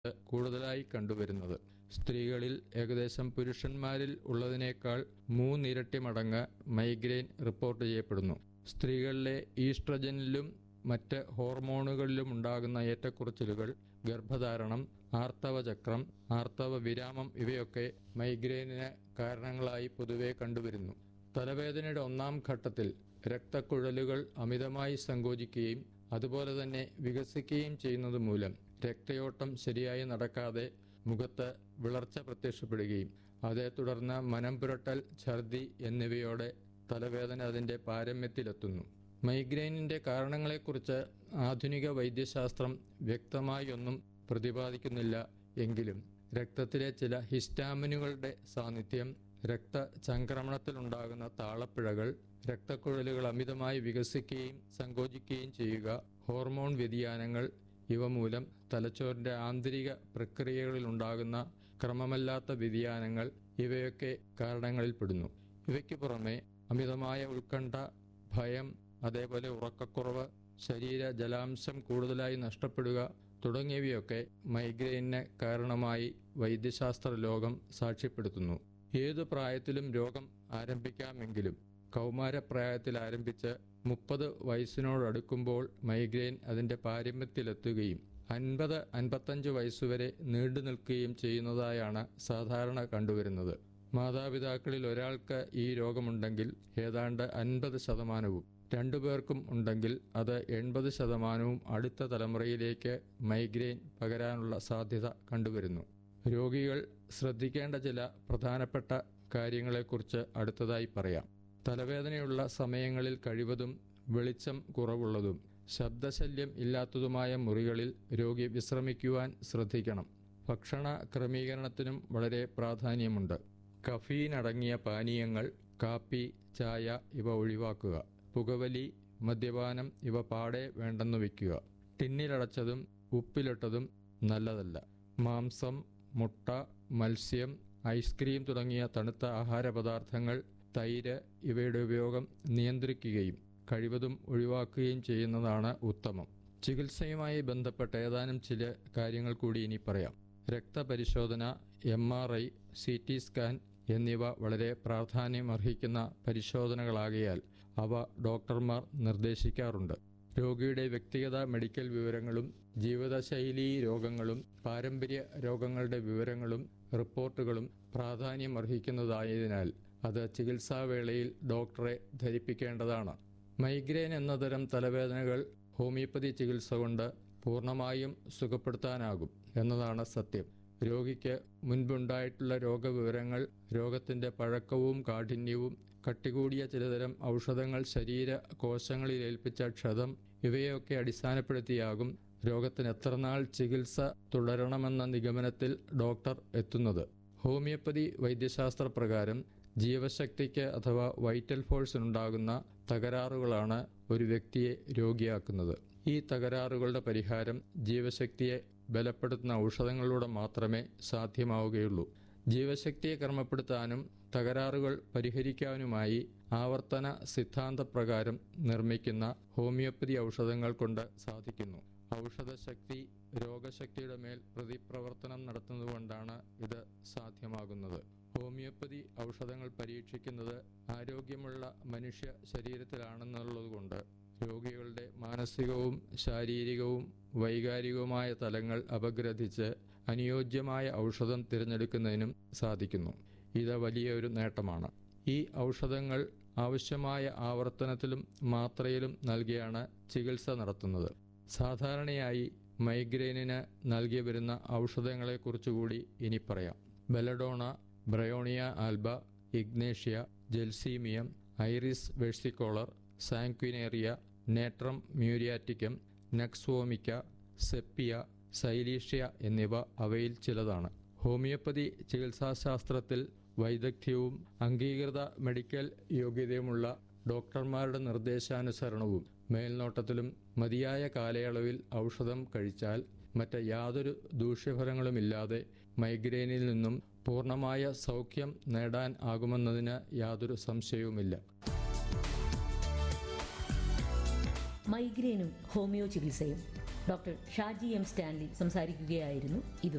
കൂടുതലായി കണ്ടുവരുന്നത് സ്ത്രീകളിൽ ഏകദേശം പുരുഷന്മാരിൽ ഉള്ളതിനേക്കാൾ മൂന്നിരട്ടി മടങ്ങ് മൈഗ്രെയിൻ റിപ്പോർട്ട് ചെയ്യപ്പെടുന്നു സ്ത്രീകളിലെ ഈസ്ട്രജനിലും മറ്റ് ഹോർമോണുകളിലും ഉണ്ടാകുന്ന ഏറ്റക്കുറച്ചിലുകൾ ഗർഭധാരണം ആർത്തവചക്രം ആർത്തവ വിരാമം ഇവയൊക്കെ മൈഗ്രെയിനിന് കാരണങ്ങളായി പൊതുവെ കണ്ടുവരുന്നു തലവേദനയുടെ ഒന്നാം ഘട്ടത്തിൽ രക്തക്കുഴലുകൾ അമിതമായി സങ്കോചിക്കുകയും അതുപോലെ തന്നെ വികസിക്കുകയും ചെയ്യുന്നത് മൂലം രക്തയോട്ടം ശരിയായി നടക്കാതെ മുഖത്ത് വിളർച്ച പ്രത്യക്ഷപ്പെടുകയും അതേ തുടർന്ന് മനം പുരട്ടൽ ഛർദി എന്നിവയോടെ തലവേദന അതിന്റെ പാരമ്യത്തിലെത്തുന്നു മൈഗ്രെയിനിന്റെ കാരണങ്ങളെക്കുറിച്ച് ആധുനിക വൈദ്യശാസ്ത്രം വ്യക്തമായി ഒന്നും പ്രതിപാദിക്കുന്നില്ല എങ്കിലും രക്തത്തിലെ ചില ഹിസ്റ്റാമിനുകളുടെ സാന്നിധ്യം രക്തചംക്രമണത്തിലുണ്ടാകുന്ന താളപ്പിഴകൾ രക്തക്കുഴലുകൾ അമിതമായി വികസിക്കുകയും സങ്കോചിക്കുകയും ചെയ്യുക ഹോർമോൺ വ്യതിയാനങ്ങൾ ഇവ മൂലം തലച്ചോറിന്റെ ആന്തരിക പ്രക്രിയകളിലുണ്ടാകുന്ന ക്രമമല്ലാത്ത വ്യതിയാനങ്ങൾ ഇവയൊക്കെ കാരണങ്ങളിൽപ്പെടുന്നു ഇവയ്ക്ക് പുറമെ അമിതമായ ഉത്കണ്ഠ ഭയം അതേപോലെ ഉറക്കക്കുറവ് ശരീര ജലാംശം കൂടുതലായി നഷ്ടപ്പെടുക തുടങ്ങിയവയൊക്കെ മൈഗ്രെയിനിന് കാരണമായി വൈദ്യശാസ്ത്ര ലോകം സാക്ഷ്യപ്പെടുത്തുന്നു ഏതു പ്രായത്തിലും രോഗം ആരംഭിക്കാമെങ്കിലും കൗമാരപ്രായത്തിൽ ആരംഭിച്ച് മുപ്പത് വയസ്സിനോടടുക്കുമ്പോൾ മൈഗ്രെയിൻ അതിന്റെ പാരമ്യത്തിലെത്തുകയും അൻപത് അൻപത്തഞ്ച് വയസ്സുവരെ നീണ്ടു നിൽക്കുകയും ചെയ്യുന്നതായാണ് സാധാരണ കണ്ടുവരുന്നത് മാതാപിതാക്കളിൽ ഒരാൾക്ക് ഈ രോഗമുണ്ടെങ്കിൽ ഏതാണ്ട് അൻപത് ശതമാനവും രണ്ടുപേർക്കും ഉണ്ടെങ്കിൽ അത് എൺപത് ശതമാനവും അടുത്ത തലമുറയിലേക്ക് മൈഗ്രെയിൻ പകരാനുള്ള സാധ്യത കണ്ടുവരുന്നു രോഗികൾ ശ്രദ്ധിക്കേണ്ട ചില പ്രധാനപ്പെട്ട കാര്യങ്ങളെക്കുറിച്ച് അടുത്തതായി പറയാം തലവേദനയുള്ള സമയങ്ങളിൽ കഴിവതും വെളിച്ചം കുറവുള്ളതും ശബ്ദശല്യം ഇല്ലാത്തതുമായ മുറികളിൽ രോഗി വിശ്രമിക്കുവാൻ ശ്രദ്ധിക്കണം ഭക്ഷണ ക്രമീകരണത്തിനും വളരെ പ്രാധാന്യമുണ്ട് കഫീൻ അടങ്ങിയ പാനീയങ്ങൾ കാപ്പി ചായ ഇവ ഒഴിവാക്കുക പുകവലി മദ്യപാനം ഇവ പാടെ വേണ്ടെന്ന് വയ്ക്കുക ടിന്നിലടച്ചതും ഉപ്പിലിട്ടതും നല്ലതല്ല മാംസം മുട്ട മത്സ്യം ഐസ്ക്രീം തുടങ്ങിയ തണുത്ത ആഹാരപദാർത്ഥങ്ങൾ തൈര് ഇവയുടെ ഉപയോഗം നിയന്ത്രിക്കുകയും കഴിവതും ഒഴിവാക്കുകയും ചെയ്യുന്നതാണ് ഉത്തമം ചികിത്സയുമായി ബന്ധപ്പെട്ട ഏതാനും ചില കാര്യങ്ങൾ കൂടി ഇനി പറയാം രക്തപരിശോധന M R I C T scan എന്നിവ വളരെ പ്രാധാന്യമർഹിക്കുന്ന പരിശോധനകളാകയാൽ അവ ഡോക്ടർമാർ നിർദ്ദേശിക്കാറുണ്ട് രോഗിയുടെ വ്യക്തിഗത മെഡിക്കൽ വിവരങ്ങളും ജീവിതശൈലീ രോഗങ്ങളും പാരമ്പര്യ രോഗങ്ങളുടെ വിവരങ്ങളും റിപ്പോർട്ടുകളും പ്രാധാന്യമർഹിക്കുന്നതായതിനാൽ അത് ചികിത്സാവേളയിൽ ഡോക്ടറെ ധരിപ്പിക്കേണ്ടതാണ് മൈഗ്രെയിൻ എന്ന തരം തലവേദനകൾ ഹോമിയോപ്പതി ചികിത്സ കൊണ്ട് പൂർണ്ണമായും സുഖപ്പെടുത്താനാകും എന്നതാണ് സത്യം രോഗിക്ക് മുൻപുണ്ടായിട്ടുള്ള രോഗവിവരങ്ങൾ രോഗത്തിന്റെ പഴക്കവും കാഠിന്യവും കട്ടികൂടിയ ചിലതരം ഔഷധങ്ങൾ ശരീര കോശങ്ങളിൽ ഏൽപ്പിച്ച ക്ഷതം ഇവയൊക്കെ അടിസ്ഥാനപ്പെടുത്തിയാകും രോഗത്തിന് എത്രനാൾ ചികിത്സ തുടരണമെന്ന നിഗമനത്തിൽ ഡോക്ടർ എത്തുന്നത് ഹോമിയോപ്പതി വൈദ്യശാസ്ത്ര പ്രകാരം ജീവശക്തിക്ക് അഥവാ വൈറ്റൽ ഫോഴ്സിനുണ്ടാകുന്ന തകരാറുകളാണ് ഒരു വ്യക്തിയെ രോഗിയാക്കുന്നത് ഈ തകരാറുകളുടെ പരിഹാരം ജീവശക്തിയെ ബലപ്പെടുത്തുന്ന ഔഷധങ്ങളിലൂടെ മാത്രമേ സാധ്യമാവുകയുള്ളൂ ജീവശക്തിയെ ക്രമപ്പെടുത്താനും തകരാറുകൾ പരിഹരിക്കാനുമായി ആവർത്തന സിദ്ധാന്തപ്രകാരം നിർമ്മിക്കുന്ന ഹോമിയോപ്പതി ഔഷധങ്ങൾ കൊണ്ട് സാധിക്കുന്നു ഔഷധശക്തി രോഗശക്തിയുടെ മേൽ പ്രതിപ്രവർത്തനം നടത്തുന്നതുകൊണ്ടാണ് ഇത് സാധ്യമാകുന്നത് ഹോമിയോപ്പതി ഔഷധങ്ങൾ പരീക്ഷിക്കുന്നത് ആരോഗ്യമുള്ള മനുഷ്യ ശരീരത്തിലാണെന്നുള്ളതുകൊണ്ട് രോഗികളുടെ മാനസികവും ശാരീരികവും വൈകാരികവുമായ തലങ്ങൾ അപഗ്രഥിച്ച് അനുയോജ്യമായ ഔഷധം തിരഞ്ഞെടുക്കുന്നതിനും സാധിക്കുന്നു ഇത് വലിയൊരു നേട്ടമാണ് ഈ ഔഷധങ്ങൾ ആവശ്യമായ ആവർത്തനത്തിലും മാത്രയിലും നൽകിയാണ് ചികിത്സ നടത്തുന്നത് സാധാരണയായി മൈഗ്രെയിനിന് നൽകി വരുന്ന ഔഷധങ്ങളെക്കുറിച്ചുകൂടി ഇനി പറയാം belladonna bryonia alba ignatia gelsemium iris versicolor sanguinaria natrum muriaticum nux vomica sepia silicea എന്നിവ അവയിൽ ചിലതാണ് ഹോമിയോപ്പതി ചികിത്സാശാസ്ത്രത്തിൽ വൈദഗ്ധ്യവും അംഗീകൃത മെഡിക്കൽ യോഗ്യതയുമുള്ള ഡോക്ടർമാരുടെ നിർദ്ദേശാനുസരണവും മേൽനോട്ടത്തിലും മതിയായ കാലയളവിൽ ഔഷധം കഴിച്ചാൽ മറ്റ് യാതൊരു ദൂഷ്യഫലങ്ങളുമില്ലാതെ മൈഗ്രെയിനിൽ നിന്നും പൂർണ്ണമായ സൗഖ്യം നേടാൻ ആകുമെന്നതിന് യാതൊരു സംശയവുമില്ല മൈഗ്രെയിനും ഹോമിയോ ചികിത്സയും ഡോക്ടർ ഷാജി എം സ്റ്റാൻലി സംസാരിക്കുകയായിരുന്നു ഇതുവരെ